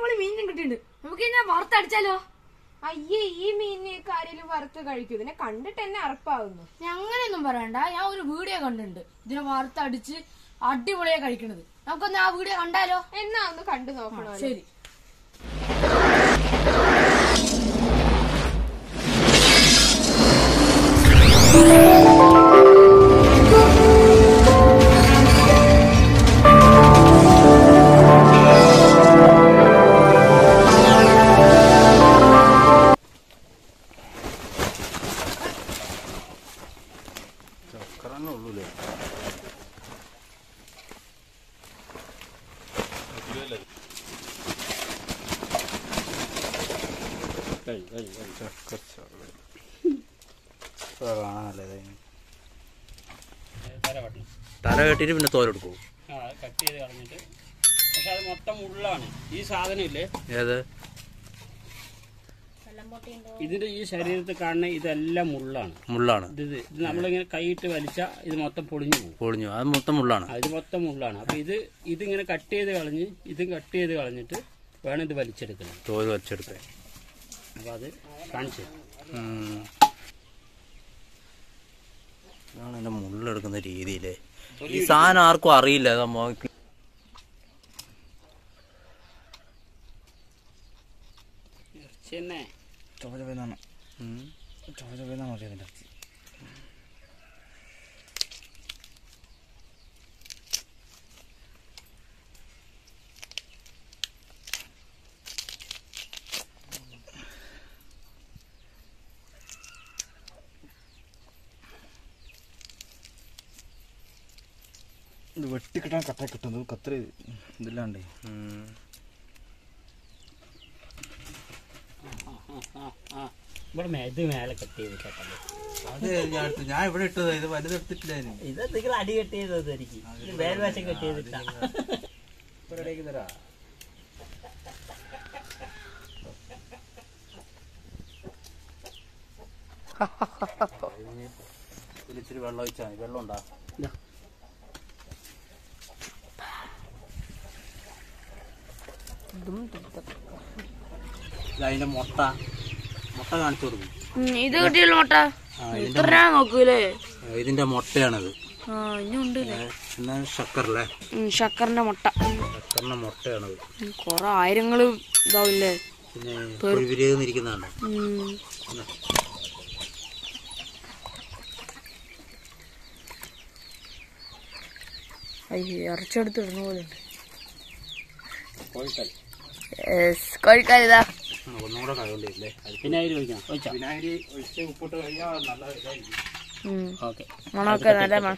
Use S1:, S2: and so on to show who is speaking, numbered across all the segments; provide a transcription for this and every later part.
S1: അടിപൊളി മീനും കിട്ടിയിട്ടുണ്ട് നമുക്ക് ഇനി വറുത്തടിച്ചാലോ
S2: അയ്യേ ഈ മീനിനെയൊക്കെ ആരെങ്കിലും വറുത്ത് കഴിക്കും ഇതിനെ കണ്ടിട്ട് എന്നെ അറപ്പാവുന്നു
S1: ഞാൻ അങ്ങനെയൊന്നും പറയണ്ട ഞാൻ ഒരു വീഡിയോ കണ്ടിട്ടുണ്ട് ഇതിനെ വറുത്തടിച്ച് അടിപൊളിയായി കഴിക്കണത് നമുക്കൊന്ന് ആ വീഡിയോ കണ്ടാലോ
S2: എന്നാ ഒന്ന് കണ്ടു നോക്കണോ
S1: ശരി
S3: ചക്കറന്നെ ഉള്ളൂലേ കാണാനല്ലേ തല കെട്ടിട്ട് പിന്നെ തോലെടുക്കും
S4: ആ കട്ട് ചെയ്ത് കളഞ്ഞിട്ട് പക്ഷെ അത് മൊത്തം മുള്ളാണ് ഈ സാധനം ഇല്ലേ
S3: ഏത്
S4: ഇതിന്റെ ഈ ശരീരത്തിൽ കാണുന്ന ഇതെല്ലാം മുള്ളാണ്
S3: മുള്ളാണ്
S4: ഇത് ഇത് ഇത് നമ്മളിങ്ങനെ കൈയിട്ട് വലിച്ചാൽ ഇത് മൊത്തം പൊളിഞ്ഞു പോകും
S3: പൊളിഞ്ഞു അത് മൊത്തം മുള്ളാണ്
S4: ആ, ഇത് മൊത്തം മുള്ളാണ് അപ്പൊ ഇത് ഇതിങ്ങനെ കട്ട് ചെയ്ത് കളഞ്ഞ് ഇതും കട്ട് ചെയ്ത് കളഞ്ഞിട്ട് വേണം ഇത് വലിച്ചെടുക്കണം
S3: തോല് വച്ചെടുക്കാൻ
S4: അപ്പൊ അത് കാണിച്ചു തരാം.
S3: ഉം. ഇതാണ് എന്റെ മുള്ളെടുക്കുന്ന രീതിയിലേ ഈ സാധനം ആർക്കും അറിയില്ല അത് മോക്ക്
S4: ഇറച്ചി തന്നെ
S3: ഉം.
S5: ഇത് വെട്ടിക്കിട്ടാൻ കട്ട കിട്ടുന്നത് കത്ര ഇതില്ലാണ്ടേ
S3: ഉം.
S4: ആ ആ ഇവിടെ മേ- ഇത് മേലെ കട്ട് ചെയ്ത് കേട്ടല്ലോ
S3: അത് ഞാൻ എടുത്തു. ഞാൻ ഇവിടെ ഇട്ടത് ഇത് വലുതെടുത്തിട്ടില്ല അതിന്
S4: ഇത് നിങ്ങൾ അടി കട്ട് ചെയ്തതായിരിക്കും ഇത് മേൽവശം കട്ട് ചെയ്തിട്ടാ
S3: ഇതിൽ ഇച്ചിരി വെള്ളം ഒഴിച്ചാൽ മതി വെള്ളം ഉണ്ടാ
S4: ഇതാ.
S3: അതിന്റെ മുട്ട മുട്ട കാണിച്ചു കൊടുക്കും
S1: ഇത് കിട്ടിയല്ലോ മുട്ട
S3: ആ, ഇതിന്റെ
S1: ഇത്ര നോക്കൂലേ
S3: ഇതിന്റെ മുട്ടയാണത്
S1: ആ ഇനിയുണ്ട്
S3: ഏ, പിന്നെ ശക്കറല്ലേ
S1: ശക്കറിന്റെ മുട്ട
S3: ശക്കറിന്റെ മുട്ടയാണത്
S1: ഉം, കൊറേ ആയിരങ്ങള് ഇതാവില്ലേ
S3: പിന്നെ പുഴുവിരിക്കുന്നിരിക്കുന്നതാണ്
S1: ഉം. അയ്യോ ഇറച്ചെടുത്ത് ഇടുന്ന പോലെ ഉണ്ട്
S4: കോഴിക്കൽ
S1: കോഴിക്കാരിതാ
S3: ഒന്നുകൂടെ കഴിയണ്ടില്ലേ
S4: പിന്നെ അതിൽ ഒഴിക്കണം ഒഴിച്ചാ
S3: വിനാഗിരി ഒഴിച്ച് ഉപ്പിട്ട് കഴിഞ്ഞാൽ നല്ല ഇതായിരിക്കും
S4: ഓക്കെ
S1: മണമൊക്കെ നല്ല മണം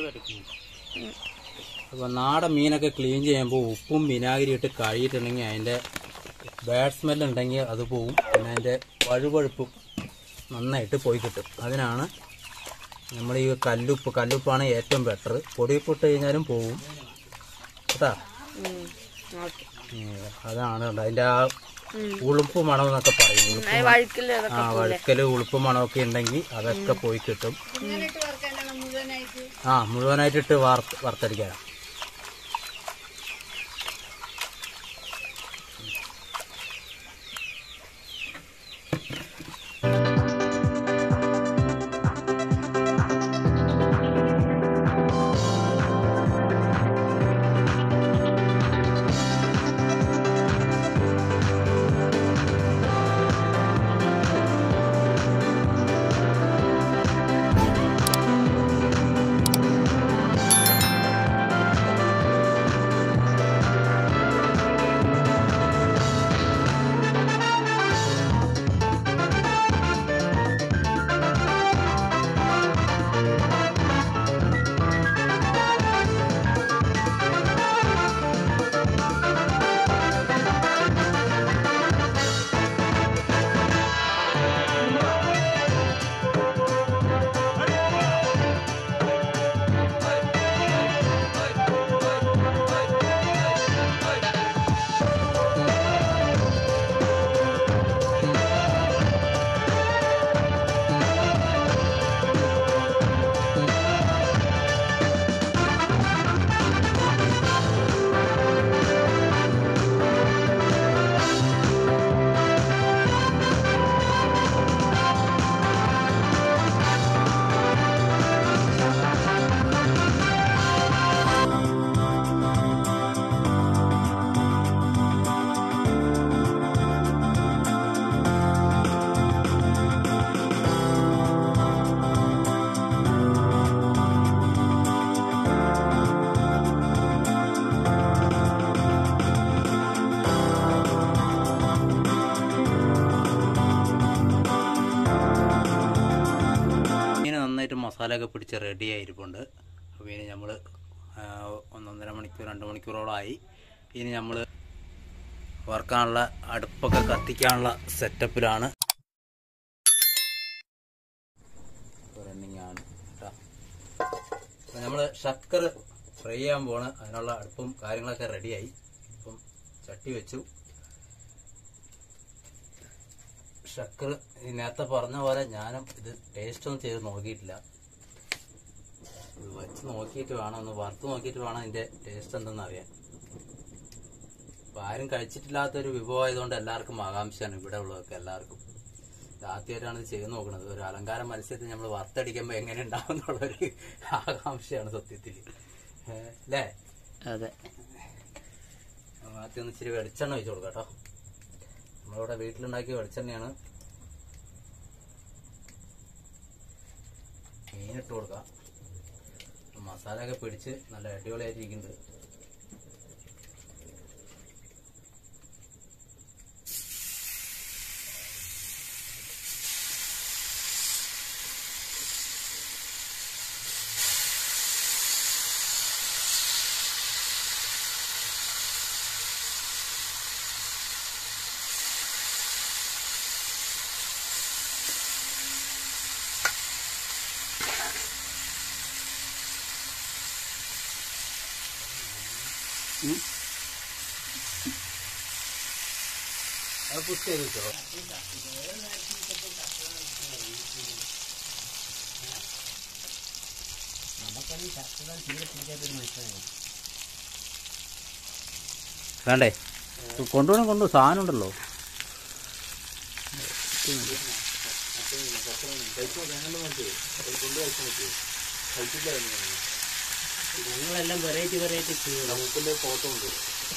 S3: അപ്പോൾ നാടൻ മീനൊക്കെ ക്ലീൻ ചെയ്യുമ്പോൾ ഉപ്പും വിനാഗിരി ഇട്ട് കഴുകിയിട്ടുണ്ടെങ്കിൽ അതിൻ്റെ ബാഡ് സ്മെല്ല് ഉണ്ടെങ്കിൽ അത് പോവും പിന്നെ അതിൻ്റെ വഴുവഴുപ്പും നന്നായിട്ട് പോയി കിട്ടും അതിനാണ് നമ്മൾ ഈ കല്ലുപ്പ് കല്ലുപ്പാണ് ഏറ്റവും ബെറ്റർ പൊടിയുപ്പിട്ട് കഴിഞ്ഞാലും പോവും കേട്ടാ
S1: ഓക്കെ
S3: ഉം, അതാണ് കേട്ടോ അതിൻ്റെ ആ ഉളുപ്പ് മണം എന്നൊക്കെ പറയും ഉളുപ്പ്
S1: വഴുക്കില്
S3: ആ വഴുക്കല് ഉളുപ്പ് മണമൊക്കെ ഉണ്ടെങ്കിൽ അതൊക്കെ പോയി കിട്ടും ആ മുഴുവനായിട്ടിട്ട് വാർത്ത് വറുത്തടിക്കാനാ മസാലയൊക്കെ പിടിച്ച് റെഡി ആയിരിപ്പുണ്ട് അപ്പോൾ ഇനി നമ്മൾ ഒന്നൊന്നര മണിക്കൂർ രണ്ട് മണിക്കൂറോളമായി ഇനി നമ്മൾ വറുക്കാനുള്ള അടുപ്പൊക്കെ കത്തിക്കാനുള്ള സെറ്റപ്പിലാണ് റണ്ണിങ് ആണ് കേട്ടോ അപ്പോൾ നമ്മൾ ഷക്കർ ഫ്രൈ ചെയ്യാൻ പോണ് അതിനുള്ള അടുപ്പും കാര്യങ്ങളൊക്കെ റെഡിയായി ഇപ്പം ചട്ടി വെച്ചു ഷക്കർ ഈ നേരത്തെ പറഞ്ഞ പോലെ ഞാനും ഇത് ടേസ്റ്റ് ഒന്നും ചെയ്ത് നോക്കിയിട്ടില്ല ഇത് വെച്ച് നോക്കിയിട്ട് വേണം ഒന്ന് വറുത്ത് നോക്കിയിട്ട് വേണം ഇതിന്റെ ടേസ്റ്റ് എന്തെന്ന് അറിയാൻ അപ്പൊ ആരും കഴിച്ചിട്ടില്ലാത്തൊരു വിഭവമായതുകൊണ്ട് എല്ലാവർക്കും ആകാംക്ഷയാണ് ഇവിടെ ഉള്ളതൊക്കെ എല്ലാവർക്കും ഇത് ആദ്യമായിട്ടാണ് ഇത് ചെയ്ത് നോക്കുന്നത് ഒരു അലങ്കാര മത്സ്യത്തിൽ നമ്മൾ വറുത്തടിക്കുമ്പോൾ എങ്ങനെ ഉണ്ടാവും എന്നുള്ളൊരു ആകാംക്ഷയാണ് സത്യത്തിൽ അല്ലേ
S4: അതെ
S3: ആദ്യം ഒന്ന് ഇച്ചിരി വെളിച്ചെണ്ണ ഒഴിച്ചു കൊടുക്കാം കേട്ടോ നമ്മളിവിടെ വീട്ടിലുണ്ടാക്കിയ വെളിച്ചെണ്ണയാണ് മീനിട്ട് കൊടുക്കാം മസാല ഒക്കെ പിടിച്ച് നല്ല അടിപൊളിയായിട്ടിരിക്കുന്നുണ്ട് അത് പുഷ് ചെയ്ത് വെച്ചോ വേണ്ടേ കൊണ്ടുപോകണം കൊണ്ടു സാധനം ഉണ്ടല്ലോ
S4: ഞങ്ങളെല്ലാം വെറൈറ്റി വെറൈറ്റി
S5: ഫോട്ടോ ഉണ്ട്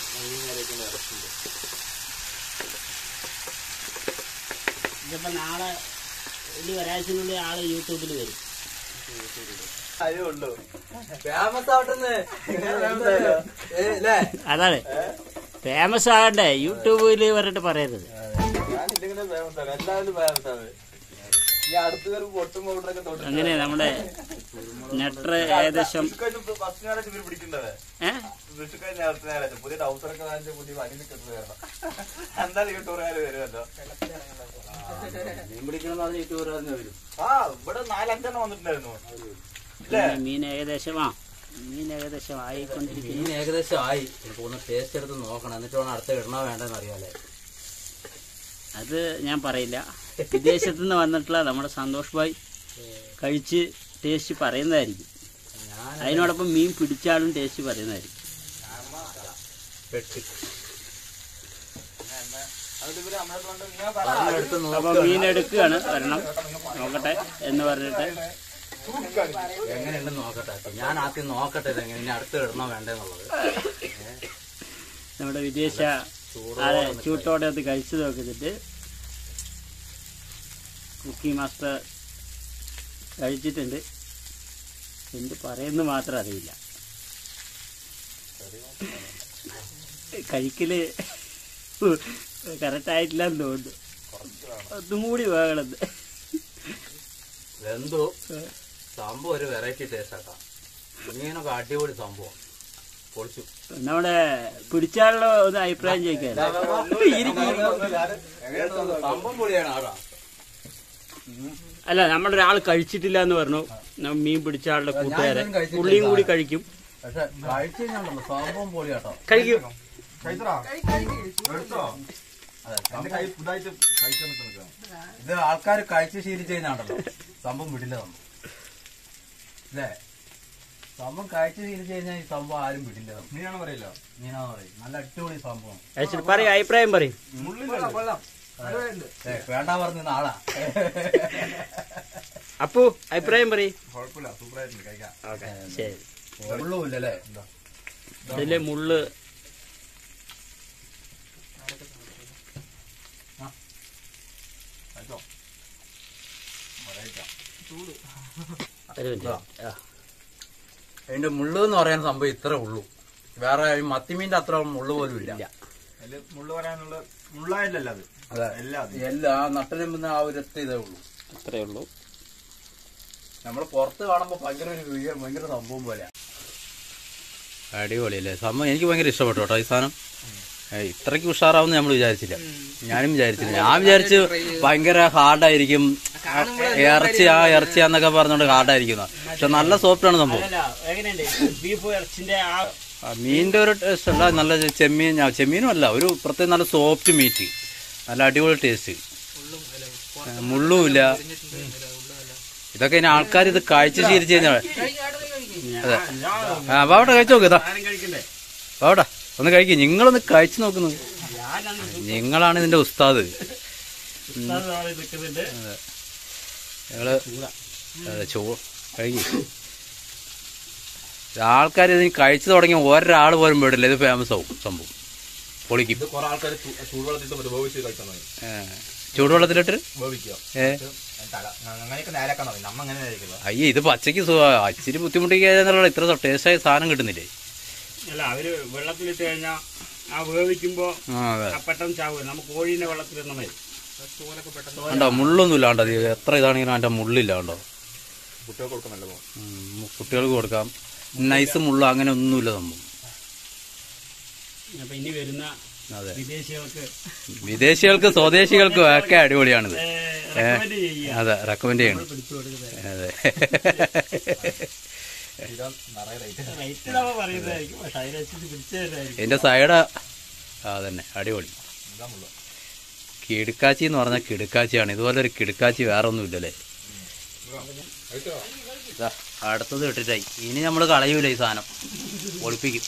S4: ഇതിപ്പോ നാളെ ഇനി ഒരാഴ്ചക്കുള്ളിൽ ആള് യൂട്യൂബിൽ വരും
S5: അതേ ഉള്ളൂ
S3: ഫേമസ് ആവട്ടെന്ന് അല്ലേ
S4: അതാണ് ഫേമസ് ആകണ്ടേ യൂട്യൂബിൽ പറഞ്ഞിട്ട് പറയരുത്
S5: ഞാൻ ഇതിങ്ങനെ ഫേമസ് ആണ് എല്ലാവരും ഫേമസ് ആണ് ഈ അടുത്ത് കയറി പൊട്ടും പൗഡറൊക്കെ തൊട്ട്
S4: അങ്ങനെ നമ്മുടെ നെട്ടർ ഏകദേശം
S5: ഫസ്റ്റ് ഞായറാഴ്ച ഇവര് പിടിക്കേണ്ടത്
S4: ഏഹ്
S5: വിഷുക്കാർ നേരത്തെ ഞായറാഴ്ച പുതിയ ഡൗസറൊക്കെ വാങ്ങിച്ച പുതിയ വണ്ടി നിൽക്കുന്നത് കയറണം എന്തായാലും യൂട്യൂബുകാർ വരുമല്ലോ
S3: മീൻ പിടിക്കണം പറഞ്ഞ യൂട്യൂബർ തന്നെ വരും
S5: ആ ഇവിടെ നാലഞ്ചെണ്ണം വന്നിട്ടുണ്ടായിരുന്നു
S4: പിന്നെ മീൻ ഏകദേശം ആ മീൻ ഏകദേശം ആയിക്കൊണ്ടിരിക്കുന്നു
S3: മീൻ ഏകദേശം ആയി എനിക്ക് ഒന്ന് ടേസ്റ്റ് എടുത്ത് നോക്കണം എന്നിട്ട് വേണം അടുത്ത ഇടണോ വേണ്ടെന്ന് അറിയാലേ
S4: അത് ഞാൻ പറയില്ല വിദേശത്തു നിന്ന് വന്നിട്ടുള്ള നമ്മുടെ സന്തോഷ് ഭായ് കഴിച്ച് ടേസ്റ്റ് പറയുന്നതായിരിക്കും
S3: ഞാൻ
S4: അതിനോടൊപ്പം മീൻ പിടിച്ചാലും ടേസ്റ്റ് പറയുന്നതായിരിക്കും
S3: പെട്ട്
S5: അതുകൊണ്ട് ഇവര് നമ്മളെ കൊണ്ട് ഇങ്ങനെ പറ
S3: പറഞ്ഞെടുത്ത്
S4: അപ്പൊ
S3: നോക്കാം
S4: മീൻ എടുക്കുകയാണ് വരണം നോക്കട്ടെ എന്ന് പറഞ്ഞിട്ട്
S3: എങ്ങനെയുണ്ടെന്ന് നോക്കട്ടെ അപ്പൊ ഞാൻ ആദ്യം നോക്കട്ടെ ഇത് എങ്ങനെ ഇനി അടുത്ത് ഇടണോ വേണ്ടെന്നുള്ളത്
S4: നമ്മുടെ വിദേശ ആളെ ചൂട്ടോടെ അത് കഴിച്ചു നോക്കിയിട്ട് കുക്കിംഗ് മാസ്റ്റർ കഴിച്ചിട്ടുണ്ട് എന്ത് പറയുന്നു മാത്രം അറിയില്ല കഴിക്കല് കറക്റ്റായിട്ടില്ലെന്ന് തോന്നുന്നു ഒന്നും കൂടി വേഗണം
S3: വെന്തു സംഭവം ഒരു വെറൈറ്റി ടേസ്റ്റ് ആക്കാം മീനൊക്കെ അടിപൊളി സംഭവം പൊളിച്ചു
S4: നമ്മുടെ പിടിച്ചാലുള്ള ഒന്ന് അഭിപ്രായം ചോദിക്കാൻ
S3: സംഭവം പൊളിയാണ് ആടാ
S4: അല്ല നമ്മുടെ ഒരാൾ കഴിച്ചിട്ടില്ല എന്ന് പറഞ്ഞു നമ്മ മീൻ പിടിച്ച ആളുടെ കൂട്ടുകാരെ
S3: ഞാനൊന്നും കഴിച്ചിട്ടില്ല.
S4: പുള്ളിയും കൂടി കഴിക്കും
S3: പക്ഷെ കഴിച്ചു കഴിഞ്ഞാൽ സംഭവം പൊളിയാട്ടോ
S4: കഴിക്കും
S5: കഴിച്ചടാ എടുത്തോ
S3: അതെ
S5: എന്റെ കൈ പുതായിട്ട് കഴിക്കാൻ നിൽക്കാം
S3: ഇത് ആൾക്കാർ കഴിച്ച് ശീലിച്ചു കഴിഞ്ഞാണല്ലോ സംഭവം വിടില്ല നമ്മൾ അല്ലേ സംഭവം കഴിച്ച് ശീലിച്ചു കഴിഞ്ഞാൽ ഈ സംഭവം ആരും വിടില്ല നമ്മൾ
S5: നീയാണോ പറയില്ല
S3: മീനാന്ന് പറയും നല്ല അടിപൊളി സംഭവം
S4: കഴിച്ചിട്ട് പറയും അഭിപ്രായം പറയും
S5: മുള്ളില്ല
S3: ഏ, വേണ്ട പറഞ്ഞ ആളാ
S4: അപ്പു അഭിപ്രായം പറയും
S5: കുഴപ്പമില്ല സൂപ്പറായിട്ടുണ്ട് കഴിക്കാം
S4: ഓക്കെ ശരി
S3: വെള്ളമില്ലല്ലേ
S4: ഇതിലെ മുള്ള്
S5: കഴിച്ചോ കഴിക്കാം
S4: ഒരു മിനിറ്റ് ആ.
S3: അതിന്റെ മുള്ളു എന്ന് പറയാൻ സംഭവം ഇത്ര ഉള്ളൂ വേറെ ഈ മത്തിമീന്റെ അത്ര മുള്ളു പോലും ഇല്ല
S5: അതില് മുള്ളു പറയാനുള്ള മുള്ളായില്ലല്ലോ അത്
S3: അതെ
S5: എല്ലാം അത്
S3: എല്ലാ നട്ടരുമ്പുന്ന ആ ഒരു ഒറ്റ ഇതേ ഉള്ളൂ
S4: അത്രേ ഉള്ളൂ
S3: നമ്മൾ പുറത്ത് കാണുമ്പോ ഭയങ്കര ഒരു വീ- ഭയങ്കര സംഭവം പോലെ അടിപൊളിയല്ലേ സംഭവം എനിക്ക് ഭയങ്കര ഇഷ്ടപ്പെട്ടു കേട്ടോ ഈ സാധനം ഏ, ഇത്രയ്ക്ക് ഉഷാറാവുന്ന നമ്മൾ വിചാരിച്ചില്ല ഞാനും വിചാരിച്ചില്ല ഞാൻ വിചാരിച്ചു ഭയങ്കര ഹാർഡായിരിക്കും ഇറച്ചി ആ ഇറച്ചി എന്നൊക്കെ പറഞ്ഞോണ്ട് ഹാർഡായിരിക്കുന്ന പക്ഷെ നല്ല സോഫ്റ്റ് ആണ് സംഭവം
S4: അല്ല എങ്ങനെയുണ്ട് ബീഫ് ഇറച്ചിന്റെ ആ
S3: ആ, മീനിന്റെ ഒരു ടേസ്റ്റ് അല്ല നല്ല ചെമ്മീൻ ആ, ചെമ്മീനും അല്ല ഒരു പ്രത്യേകം നല്ല സോഫ്റ്റ് മീറ്റ് നല്ല അടിപൊളി ടേസ്റ്റ് മുള്ളുമില്ല ഇതൊക്കെ ഇനി ആൾക്കാർ ഇത് കഴിച്ച് ശീലിച്ച് കഴിഞ്ഞാൽ അതെ ആ ബാവട്ടെ കഴിച്ചു നോക്ക് ഇതാ
S4: ആരും കഴിക്കണ്ടേ
S3: ബാവട്ടെ ഒന്ന് കഴിക്കും നിങ്ങളൊന്ന് കഴിച്ചു നോക്കുന്നത്
S4: ഞാനാണ്
S3: നിങ്ങളാണ് ഇതിന്റെ ഉസ്താദ്
S4: ഉസ്താദ് നിൽക്കുന്നുണ്ട്
S3: ഞങ്ങള് അതെ ചോ കഴിക്കും ആൾക്കാർ ഇതിന് കഴിച്ചു തുടങ്ങിയ ഒരാൾ പോലും പേടില്ല ഇത് ഫേമസ് ആവും സംഭവം പൊളിക്കും
S5: ഇത് കുറെ ആൾക്കാർ ചൂടുവെള്ളത്തിൽ മറ്റേ വേവിച്ച് കഴിക്കാൻ തുടങ്ങി
S3: ഏ, ചൂടുവെള്ളത്തിലിട്ട്
S5: വേവിക്കുക
S3: ഏ
S5: തല അങ്ങനെയൊക്കെ നേരാക്കാൻ തുടങ്ങി നമ്മ അങ്ങനെ നേരാക്കില്ല
S3: അയ്യേ ഇത് പച്ചയ്ക്ക് സുഖ ഇച്ചിരി ബുദ്ധിമുട്ടിക്കാന്നുള്ള ഇത്ര ടേസ്റ്റായ സാധനം കിട്ടുന്നില്ലേ
S4: അല്ല അവര് വെള്ളത്തിലിട്ട് കഴിഞ്ഞാൽ ആ വേവിക്കുമ്പോ
S3: ആ അതെ
S4: ആ പെട്ടെന്ന് ചാവുക നമുക്ക് കോഴീനെ വെള്ളത്തിലിടണ മതി
S3: കണ്ടോ മുള്ളൊന്നുമില്ല കണ്ടോ ഇത് എത്ര ഇതാണെങ്കിലും അതിന്റെ മുള്ളില്ല കണ്ടോ
S5: കുട്ടികൾക്ക് കൊടുക്കാൻ നല്ല പോകും
S3: ഉം, കുട്ടികൾക്ക് കൊടുക്കാം നൈസ് മുള്ള അങ്ങനെ ഒന്നുമില്ല സംഭവം
S4: അപ്പൊ ഇനി വരുന്ന
S3: അതെ
S4: വിദേശികൾക്ക്
S3: വിദേശികൾക്കും സ്വദേശികൾക്കും ഒക്കെ അടിപൊളിയാണിത്
S4: റെക്കമെൻഡ് ചെയ്യുക
S3: അതെ റെക്കമെൻഡ് ചെയ്യണം
S4: പിടിച്ചു കൊടുക്കുന്നത്
S3: അതെ
S5: സ്ഥിരം നിറയെ റേറ്റ്
S4: റേറ്റ് നമ്മൾ പറയുന്നതായിരിക്കും പക്ഷെ അതിനനുസരിച്ച് പിടിച്ചു തരുന്നതായിരിക്കും
S3: ഇതിന്റെ സൈഡ് ആ തന്നെ അടിപൊളി
S5: ഇതാ മുള്ള
S3: കിടുക്കാച്ചി എന്ന് പറഞ്ഞാൽ കിടുക്കാച്ചിയാണ് ഇതുപോലെ ഒരു കിടുക്കാച്ചി വേറെ ഒന്നും ഇല്ലല്ലേ
S5: കഴിച്ചോ
S3: ഇതാ, അടുത്തത് ഇട്ടിട്ടായി ഇനി നമ്മൾ കളയൂല ഈ സാധനം ഒളിപ്പിക്കും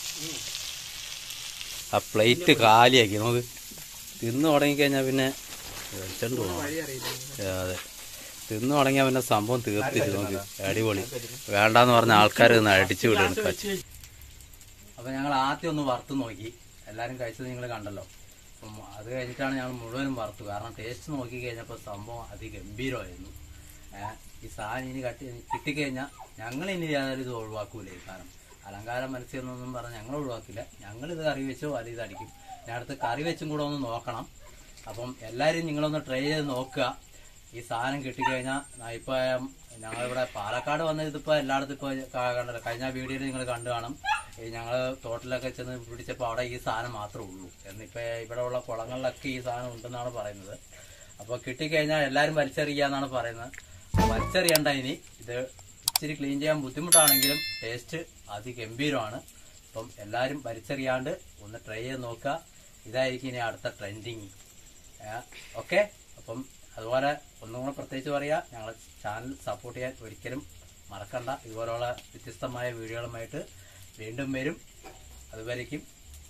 S3: ആ പ്ലേറ്റ് കാലിയാക്കി നമുക്ക് തിന്നു തുടങ്ങിക്കഴിഞ്ഞാൽ പിന്നെ വെളിച്ചണ്ട് പോകണം അതെ തിന്നു തുടങ്ങിയാൽ പിന്നെ സംഭവം തീർത്തിട്ട് നമുക്ക് അടിപൊളി വേണ്ടാന്ന് പറഞ്ഞ ആൾക്കാർ ഒന്ന് അടിച്ചു വിടുകയാണ് കച്ച് അപ്പൊ ഞങ്ങൾ ആദ്യം ഒന്ന് വറുത്ത് നോക്കി എല്ലാരും കഴിച്ചത് നിങ്ങൾ കണ്ടല്ലോ അപ്പം അത് കഴിഞ്ഞിട്ടാണ് ഞങ്ങൾ മുഴുവനും വറുത്തു കാരണം ടേസ്റ്റ് നോക്കി കഴിഞ്ഞപ്പോൾ സംഭവം അതിഗംഭീരമായിരുന്നു ഏഹ് ഈ സാധനം ഇനി കട്ടി കിട്ടിക്കഴിഞ്ഞാൽ ഞങ്ങൾ ഇനി യാതൊരു ഇത് ഒഴിവാക്കൂല ഈ സാധനം അലങ്കാര മത്സ്യം പറഞ്ഞ് ഞങ്ങൾ ഒഴിവാക്കില്ല ഞങ്ങൾ ഇത് കറി വെച്ചോ അല്ലെങ്കിൽ ഇത് അടിക്കും ഞാൻ അടുത്ത് കറി വെച്ചും കൂടെ ഒന്ന് നോക്കണം അപ്പം എല്ലാവരും നിങ്ങളൊന്ന് ട്രൈ ചെയ്ത് നോക്കുക ഈ സാധനം കിട്ടിക്കഴിഞ്ഞാൽ ഇപ്പൊ ഞങ്ങളിവിടെ പാലക്കാട് വന്നത് ഇതിപ്പോ എല്ലായിടത്തും ഇപ്പൊ ക- കണ്ടല്ലോ കഴിഞ്ഞ വീഡിയോയിൽ നിങ്ങൾ കണ്ടു കാണും ഈ ഞങ്ങള് തോട്ടിലൊക്കെ ചെന്ന് പിടിച്ചപ്പോൾ അവിടെ ഈ സാധനം മാത്രമേ ഉള്ളൂ എന്നിപ്പോ ഇവിടെ ഉള്ള കുളങ്ങളിലൊക്കെ ഈ സാധനം ഉണ്ടെന്നാണ് പറയുന്നത് അപ്പൊ കിട്ടിക്കഴിഞ്ഞാൽ എല്ലാരും വലിച്ചെറിയാന്നാണ് പറയുന്നത് വലിച്ചെറിയണ്ട ഇനി ഇത് ഇച്ചിരി ക്ലീൻ ചെയ്യാൻ ബുദ്ധിമുട്ടാണെങ്കിലും ടേസ്റ്റ് അതിഗംഭീരമാണ് അപ്പം എല്ലാരും വലിച്ചെറിയാണ്ട് ഒന്ന് ട്രൈ ചെയ്ത് നോക്കുക ഇതായിരിക്കും ഇനി അടുത്ത ട്രെൻഡിങ് ഓക്കെ അപ്പം അതുപോലെ ഒന്നും കൂടെ പ്രത്യേകിച്ച് പറയാ ഞങ്ങളെ ചാനൽ സപ്പോർട്ട് ചെയ്യാൻ ഒരിക്കലും മറക്കണ്ട ഇതുപോലുള്ള വ്യത്യസ്തമായ വീഡിയോകളുമായിട്ട് വീണ്ടും വരും അതുവരേക്കും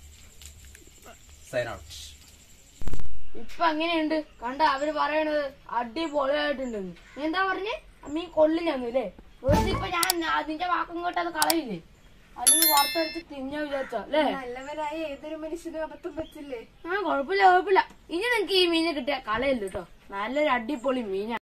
S3: സൈൻ ഔട്ട്
S1: ഇപ്പൊ എങ്ങനെയുണ്ട് കണ്ട അവര് പറയണത് അടിപൊളിയായിട്ടുണ്ടെന്ന് നീ എന്താ പറഞ്ഞേ മീൻ കൊള്ളില്ലെന്ന് അല്ലേ വെറുതെ ഇപ്പൊ ഞാൻ അതിന്റെ വാക്കും കേട്ട് അത് കളയില്ലേ അല്ലെങ്കിൽ വറുത്തടിച്ച് തിന്നാ വിചാരിച്ച അല്ലേ
S2: നല്ലവരായ ഏതൊരു മനുഷ്യനും അബദ്ധം പറ്റില്ലേ
S1: ആ കുഴപ്പമില്ല കുഴപ്പമില്ല ഇനി നിങ്ങക്ക് ഈ മീനെ കിട്ടിയ കളയല്ലോ കേട്ടോ നല്ലൊരു അടിപൊളി മീനാണ്